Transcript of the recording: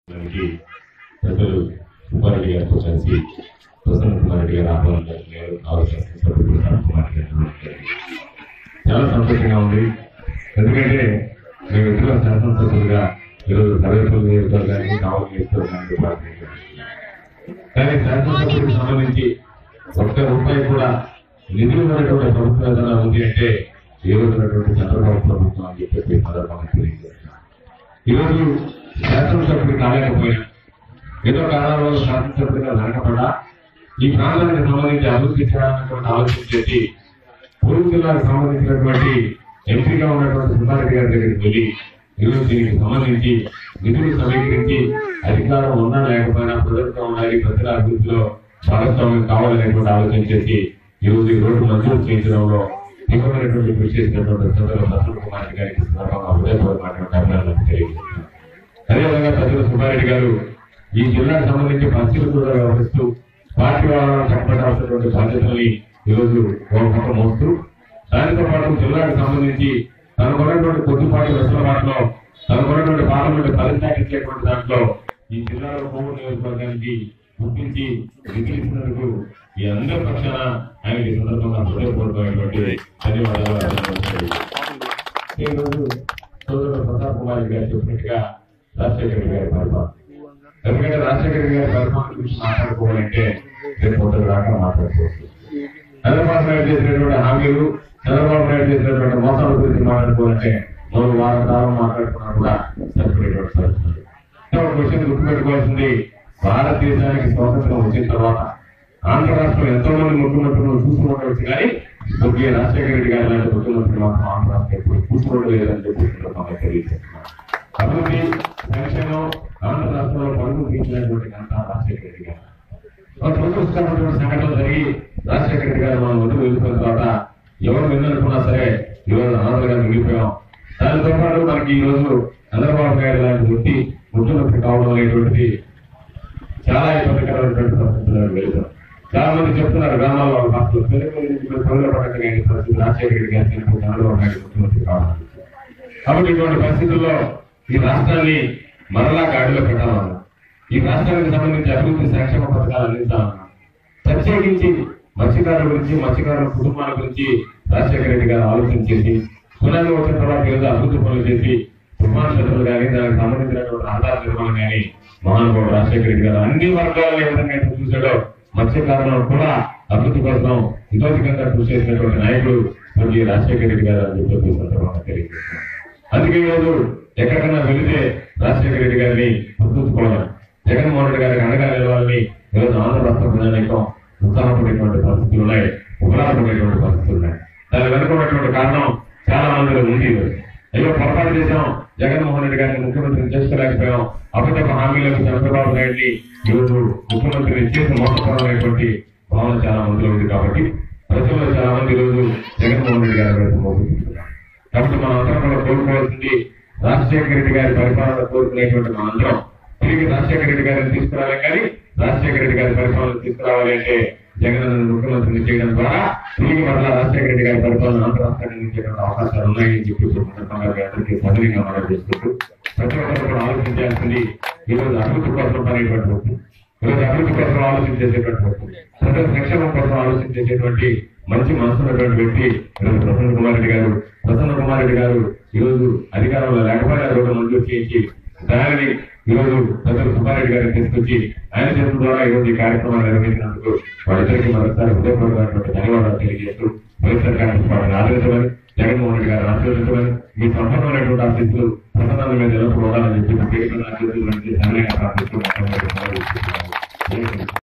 దానికి పెద్దలు సుబ్బారెడ్డి గారితో కలిసి ప్రసన్న కుమార్ రెడ్డి గారు ఆహ్వానం నేను ఆలోచన సభ్యులు ప్రసన్న కుమార్ రెడ్డి గారు జరిగింది. చాలా సంతోషంగా ఉంది ఎందుకంటే మేము ఇద్దరు శాసనసభ్యులుగా ఈరోజు సర్వేపల్లి నియోజకవర్గానికి కావాలి నియోజకవర్గానికి ప్రార్థించాం కానీ శాసనసభ్యులకు సంబంధించి ఒక్క రూపాయి కూడా నిధులు ఉన్నటువంటి ప్రభుత్వం ఏదైనా ఉంది అంటే ఈ రోజు ఉన్నటువంటి చంద్రబాబు ప్రభుత్వం అని చెప్పి ఈ సందర్భంగా తెలియజేస్తున్నాం ఈరోజు శాసనసభ్యులు కాలేకపోయినా ఏదో కారణాల వల్ల శాసనసభ్యులుగా వెనకబడా ఈ ప్రాంతానికి సంబంధించి అభివృద్ధి చేయాలన్నటువంటి ఆలోచన చేసి పూర్వ జిల్లాకు సంబంధించినటువంటి ఎంపీగా ఉన్నటువంటి సుబ్బారెడ్డి గారి దగ్గరికి వెళ్ళి ఈరోజు దీనికి సంబంధించి నిధులు సమీకరించి అధికారం ఉన్నా లేకపోయినా ప్రజలతో ఉండాలి ప్రజల అభివృద్ధిలో భాగస్వామ్యం కావాలనేటువంటి ఆలోచన చేసి ఈ రోజు ఈ రోడ్డు మంజూరు చేయించడంలో తీవ్రమైనటువంటి కృషి చేసినటువంటి చంద్ర ప్రసన్న కుమార్ రెడ్డి గారికి సందర్భంగా హృదయపూర్వకమైనటువంటి అభినందనలు తెలియజేస్తున్నాను అదేవిధంగా ప్రజలు సుబ్బారెడ్డి గారు ఈ జిల్లాకు సంబంధించి పరిస్థితులు కూడా వ్యవహరిస్తూ పార్టీ వాళ్ళని చెప్పడాల్సినటువంటి బాధ్యతల్ని ఈరోజు ఒక పక్క మోస్తూ దానితో పాటు జిల్లాకు సంబంధించి తనకున్నటువంటి కొద్దిపాటి వెసులుబాటులో తనకున్నటువంటి పార్లమెంట్ పరిస్థితించేటువంటి దాంట్లో ఈ జిల్లాలో కోవూరు నియోజకవర్గానికి గుర్తించి నిధులిస్తున్నందుకు ఈ అందరి పక్షాన ఆయనకి ఈ సందర్భంగా హృదయపూర్వకమైనటువంటి ధన్యవాదాలు అభినందనలు తెలియజేస్తున్నాను. ఈ రోజు సోదరుడు ప్రతాప్ కుమార్ గారు చెప్పినట్టుగా రాజశేఖర రెడ్డి గారి పరిపాలన ఎందుకంటే రాజశేఖర రెడ్డి గారి పరిపాలన గురించి మాట్లాడుకోవాలంటే రేపు పొద్దున దాకా మాట్లాడుకోవచ్చు చంద్రబాబు నాయుడు చేసినటువంటి హామీలు చంద్రబాబు నాయుడు చేసినటువంటి మోసాల గురించి మాట్లాడుకోవాలంటే మూడు వారం కాలం మాట్లాడుకున్నా కూడా సరిపడేటువంటి పరిస్థితి ఒక క్వశ్చన్ గుర్తుపెట్టుకోవాల్సింది భారతదేశానికి స్వాతంత్రం వచ్చిన తర్వాత ఆంధ్ర రాష్ట్రం ఎంతో మంది ముఖ్యమంత్రులను చూసుకోవచ్చు కానీ స్వర్గీయ రాజశేఖర రెడ్డి గారి లాంటి ముఖ్యమంత్రి మాత్రం ఆంధ్ర రాష్ట్రం ఎప్పుడు చూసుకోవట్లేదని చెప్పి ఈ సందర్భంగా తెలియజేస్తున్నాను అభివృద్ధి సంక్షేమం ఆంధ్ర రాష్ట్రంలో పరుగులు తీసినటువంటి ఘనత రాజశేఖర రెడ్డి గారు ఒక దురదృష్టకరమైనటువంటి సంఘటన జరిగి రాజశేఖర రెడ్డి గారు మనం వదిలి వెళ్ళిపోయిన తర్వాత ఎవరు విన్ననుకున్నా సరే ఈరోజు అనాథలుగా మిగిలిపోయాం దానితో పాటు మనకి ఈ రోజు చంద్రబాబు నాయుడు లాంటి వ్యక్తి ముఖ్యమంత్రి కావడం అనేటువంటిది చాలా ఇబ్బందికరమైనటువంటి పరిస్థితుల్లో వెళ్తాం చాలా మంది చెప్తున్నారు గ్రామాల్లో అసలు పనుల పడకనే పరిస్థితి రాజశేఖర రెడ్డి గారి చంద్రబాబు నాయుడు ముఖ్యమంత్రి కావడం కాబట్టి ఇటువంటి పరిస్థితుల్లో ఈ రాష్ట్రాన్ని మరలా గాడిలో పెట్టాలన్నా ఈ రాష్ట్రానికి సంబంధించి అభివృద్ధి సంక్షేమ పథకాలు అందించాలన్నా ప్రత్యేకించి మత్స్యకారుల గురించి మత్స్యకారుల కుటుంబాల గురించి రాజశేఖర రెడ్డి గారు ఆలోచన చేసి సునామీ వచ్చిన తర్వాత ఈరోజు అభివృద్ధి పనులు చేసి తుఫాన్ క్షేత్రాలు కానీ దానికి సంబంధించినటువంటి ఆధార నిర్మాణం కానీ మహానుభావుడు రాజశేఖర రెడ్డి గారు అన్ని వర్గాలను ఏ విధంగా అయితే చూశాడో మత్స్యకారులను కూడా అభివృద్ధి కోసం ఇతోధికంగా కృషి చేసినటువంటి నాయకుడు స్వర్గీయ రాజశేఖర రెడ్డి గారు అని చెప్పి ఈ సందర్భంగా తెలియజేస్తున్నాను అందుకే ఈరోజు ఎక్కడికైనా వెళితే రాజశేఖర రెడ్డి గారిని గుర్తుంచుకోవడం జగన్మోహన్ రెడ్డి గారికి అండగా నిలవాలని ఈరోజు ఆంధ్ర రాష్ట్ర ప్రజానీకం ఉత్సాహపడేటువంటి పరిస్థితులు ఉన్నాయి ఉగ్రాహపడేటువంటి పరిస్థితులు ఉన్నాయి దాని వెనుక ఉన్నటువంటి కారణం చాలా మందిలో ఉంది ఈరోజు. అయ్యో పొరపాటు చేశాం జగన్మోహన్ రెడ్డి గారిని ముఖ్యమంత్రిని చేసుకోలేకపోయాం అబద్ధపు హామీలకు చంద్రబాబు నాయుడిని ఈరోజు ముఖ్యమంత్రిని చేసి మోసపడమైనటువంటి భావన చాలా మందిలో ఉంది కాబట్టి ప్రజల్లో చాలా మంది ఈరోజు జగన్మోహన్ రెడ్డి గారి వైపు మొగ్గు చూపుతున్నారు కాబట్టి మన అందరం కూడా కోరుకోవాల్సింది రాజశేఖర రెడ్డి గారి పరిపాలన కోరుకునేటువంటి మన అందరం తిరిగి రాజశేఖర రెడ్డి గారిని తీసుకురావాలి కానీ రాజశేఖర రెడ్డి గారి పరిపాలన తీసుకురావాలి అంటే జగన్ ముఖ్యమంత్రిని చేయడం ద్వారా తిరిగి మరలా రాజశేఖర రెడ్డి గారి పరిపాలన ఆంధ్ర రాష్ట్రాన్ని అందించేటువంటి అవకాశాలు ఉన్నాయని చెప్పి ఇప్పుడు సందర్భంగా మీ అందరికీ సదనంగా మనం చేసుకుంటూ ప్రతి ఒక్కరు కూడా ఆలోచించాల్సింది ఈ రోజు అభివృద్ధి కోసం పనేటువంటి వస్తుంది ఈరోజు అభివృద్ధి కోసం ఆలోచించేసేటువంటి వస్తుంది ప్రజల సంక్షేమం కోసం ఆలోచించేటువంటి మంచి మనసున్నటువంటి వ్యక్తి ఈరోజు ప్రసన్న కుమార్ రెడ్డి గారు ప్రసన్న కుమార్ రెడ్డి గారు ఈ రోజు అధికారంలో లేకపోయినా రోడ్డు మంజూరు చేయించి దానిని ఈ రోజు ప్రజలు సుబ్బారెడ్డి గారిని తీసుకొచ్చి ఆయన చేతుల ద్వారా ఈ రోజు ఈ కార్యక్రమాన్ని నిర్వహించినందుకు వాళ్ళిద్దరికీ మరొకసారి హృదయపూర్వకమైనటువంటి ధన్యవాదాలు తెలియజేస్తూ వైఎస్ఆర్ కాంగ్రెస్ పార్టీని ఆదరించమని జగన్మోహన్ రెడ్డి గారిని ఆశీర్వదించమని మీ సంపన్నమైనటువంటి ఆశీస్సులు ప్రసన్నాల మీద ఎల్లప్పుడూ ఉండాలని చెప్పి పేరు ప్రార్థిస్తూ